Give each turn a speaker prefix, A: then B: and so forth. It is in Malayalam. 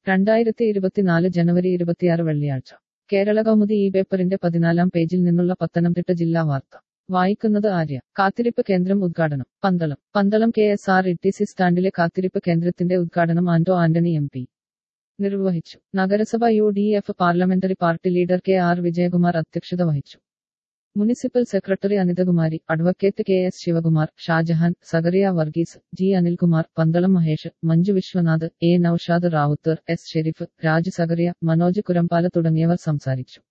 A: രണ്ടായിരത്തി ഇരുപത്തിനാല് ജനുവരി ഇരുപത്തിയാറ് വെള്ളിയാഴ്ച കേരള കൗമുദി ഈ പേപ്പറിന്റെ പതിനാലാം പേജിൽ നിന്നുള്ള പത്തനംതിട്ട ജില്ലാ വാർത്ത വായിക്കുന്നത് ആര്യ കാത്തിരിപ്പ് കേന്ദ്രം ഉദ്ഘാടനം Pandalam Pandalam K S R T C സി സ്റ്റാൻഡിലെ കാത്തിരിപ്പ് കേന്ദ്രത്തിന്റെ ഉദ്ഘാടനം ആന്റോ ആന്റണി എം പി നിർവഹിച്ചു നഗരസഭ U D F parliamentary party leader K R Vijayakumar അധ്യക്ഷത വഹിച്ചു municipal secretary Anithakumari advocate K S Sivakumar Shajahan Zacharia Varghese G Anilkumar Pandalam Mahesh Manju Viswanath A Noushad Ravuther S Sherif Raj Zacharia Manoj Kurambala തുടങ്ങിയവർ സംസാരിച്ചു